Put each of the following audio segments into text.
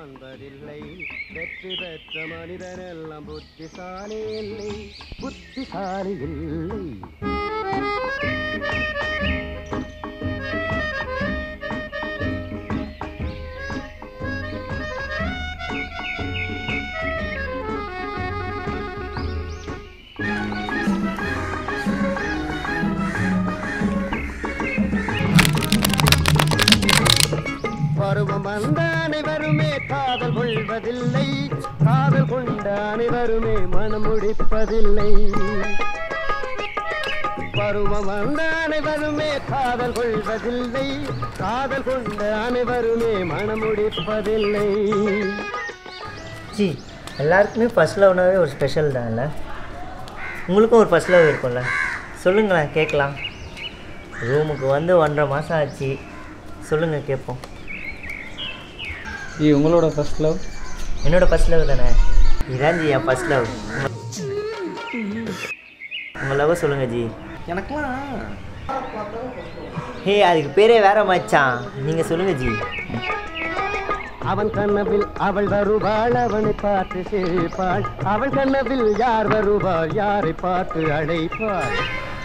காண்பதில்லை வெற்றி பெற்ற மனிதனெல்லாம் புத்திசாலி இல்லை புத்திசாலி இல்லை பருவம் வந்த அனைவருமே காதல் கொள்வதில்லை காதல் கொண்ட அனைவருமே மனம் முடிப்பதில்லை பருவம் வந்த அனைவருமே காதல் கொள்வதில்லை காதல் கொண்ட அனைவருமே மனம் முடிப்பதில்லை ஜி எல்லாருக்குமே ஃபர்ஸ்ட் லவ்னாவே ஒரு ஸ்பெஷல் தான்ல உங்களுக்கும் ஒரு ஃபர்ஸ்ட் லவ் இருக்கும்ல சொல்லுங்களேன் கேட்கலாம் ரூமுக்கு வந்து ஒன்றரை மாதம் ஆச்சு சொல்லுங்கள் கேட்போம் ஜி உங்களோட ஃபர்ஸ்ட் லவ் என்னோட ஃபர்ஸ்ட் லவ் தானே இதான் ஜி என் ஃபர்ஸ்ட் லவ் உங்கள் லவ் சொல்லுங்கள் ஜி எனக்குலாம் ஹே அதுக்கு பேரே வேற மச்சான் நீங்கள் சொல்லுங்கள் ஜி அவன் கனவில் அவள் வருவாள் அவனை பார்த்து சிரிப்பாள் அவள் கனவில் யார் வருவாள் யாரை பார்த்து அழைப்பாள்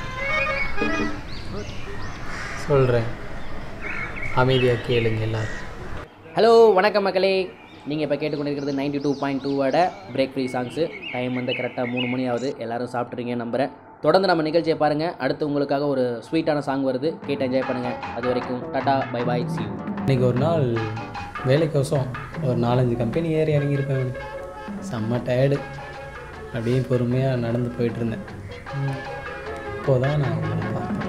சொல்கிறேன் அமைதியாக கேளுங்க எல்லாரும் ஹலோ வணக்கம் மக்களே நீங்கள் இப்போ கேட்டுக்கொண்டிருக்கிறது நைன்டி டூ பாயிண்ட் டூவோட பிரேக் ஃப்ரீ சாங்ஸு டைம் வந்து கரெக்டாக மூணு மணி ஆகுது எல்லாரும் சாப்பிட்றீங்க நம்புகிறேன் தொடர்ந்து நம்ம நிகழ்ச்சியை பாருங்கள் அடுத்து உங்களுக்காக ஒரு ஸ்வீட்டான சாங் வருது கேட்டு என்ஜாய் பண்ணுங்கள் அது வரைக்கும் tata bye bye see you இன்றைக்கி ஒரு நாள் வேலைக்கோசம் ஒரு நாலஞ்சு கம்பெனி ஏறி இறங்கியிருப்பேன் செம்ம டயர்டு அப்படியே பொறுமையாக நடந்து போயிட்டு இருந்தேன் இப்போதான் நான் உங்களை பார்த்தேன்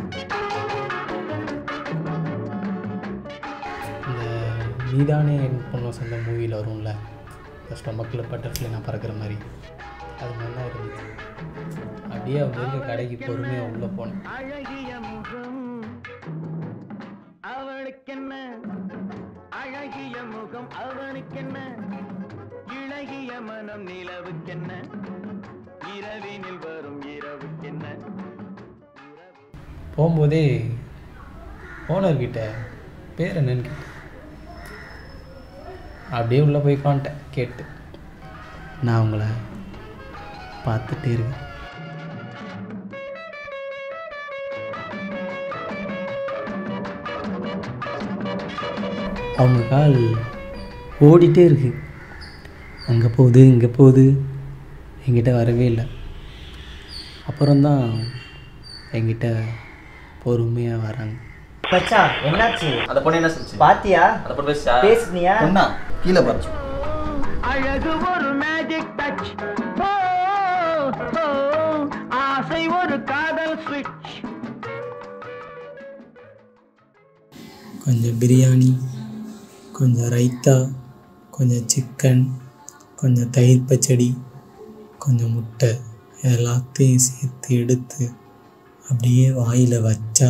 இந்த நீதானே என் பொண்ணு சொந்த மூவியில் வரும்ல இந்த ஸ்டொமக்கில் பட்டர்ஃப்ளை நான் பறக்கிற மாதிரி அது மாதிரி தான் இருந்துச்சு அப்படியே அவங்க இருக்க கடைக்கு பொறுமையாக உள்ளே போனேன் அழகிய முகம் அவளுக்கென்ன அழகிய முகம் அவனுக்கென்ன இழகிய மனம் நிலவுக்கென்ன இரவினில் வரும் இரவுக்கென்ன போகும்போதே ஓனர்கிட்ட பேர் என்னன்னு கேட்டேன் அப்படியே உள்ளே போய் உட்காந்துட்டேன் கேட்டு நான் உங்களை பார்த்துட்டே இருக்கேன் அவங்க கால் ஓடிட்டே இருக்கு அங்கே போகுது இங்கே போகுது என்கிட்ட வரவே இல்லை அப்புறம்தான் என்கிட்ட பொறுமையாக வராங்க மச்சான் என்னாச்சு அந்த பொண்ணு என்ன சொல்லுச்சு பாத்தியா அந்த பொண்ணு பேசிச்சா பேசுனியா பொண்ணா கீழே பாரு அழகு ஒரு மேஜிக் டச் ஆசை ஒரு காதல் ஸ்விட்ச் கொஞ்சம் பிரியாணி கொஞ்சம் ரைத்தா கொஞ்சம் சிக்கன் கொஞ்சம் தயிர் பச்சடி கொஞ்சம் முட்டை எல்லாத்தையும் சேர்த்து எடுத்து அப்படியே வாயில் வச்சா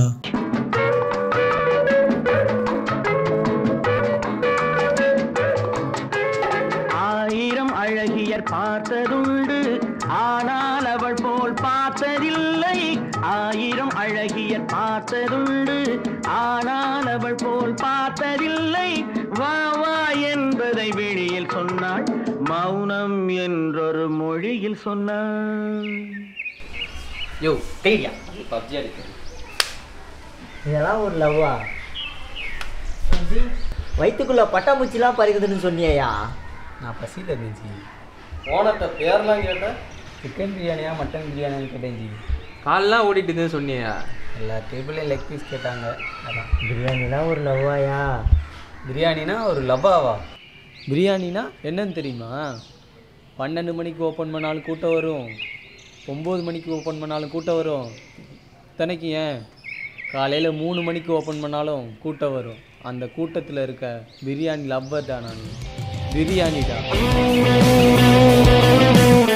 ஆயிரம் அழகியர் பார்த்ததுண்டு ஆனால் அவள் போல் பார்த்ததில்லை ஆயிரம் அழகியர் பார்த்ததுண்டு ஆனால் அவள் போல் பார்த்ததில்லை வா வா என்பதை வெளியில் சொன்னாள் மௌனம் என்றொரு மொழியில் சொன்னாள் யோ கைடியா பப்ஜி அடிக்கிறது இதெல்லாம் ஒரு லவ்வா வயிற்றுக்குள்ள பட்டாம்பூச்சிலாம் பறிக்குதுன்னு சொன்னியா நான் பசியில் இருந்துச்சு ஓனர்கிட்ட பேர்லாம் கேட்டேன் சிக்கன் பிரியாணியா மட்டன் பிரியாணியான்னு கேட்டேன் ஜி கால்லாம் ஓடிட்டுதுன்னு சொன்னியா எல்லா டேபிளையும் லெக் பீஸ் கேட்டாங்க அதான் பிரியாணிலாம் ஒரு லவ்வாயா பிரியாணினா ஒரு லவ்வாவா பிரியாணினா என்னன்னு தெரியுமா பன்னெண்டு மணிக்கு ஓப்பன் பண்ணாலும் கூட்டம் வரும் ஒம்பது மணிக்கு ஓப்பன் பண்ணாலும் கூட்டம் வரும் இத்தனைக்கு ஏன் காலையில் மூணு மணிக்கு ஓப்பன் பண்ணாலும் கூட்டம் வரும் அந்த கூட்டத்தில் இருக்க பிரியாணி லவ்வர் தான் நான் பிரியாணிடா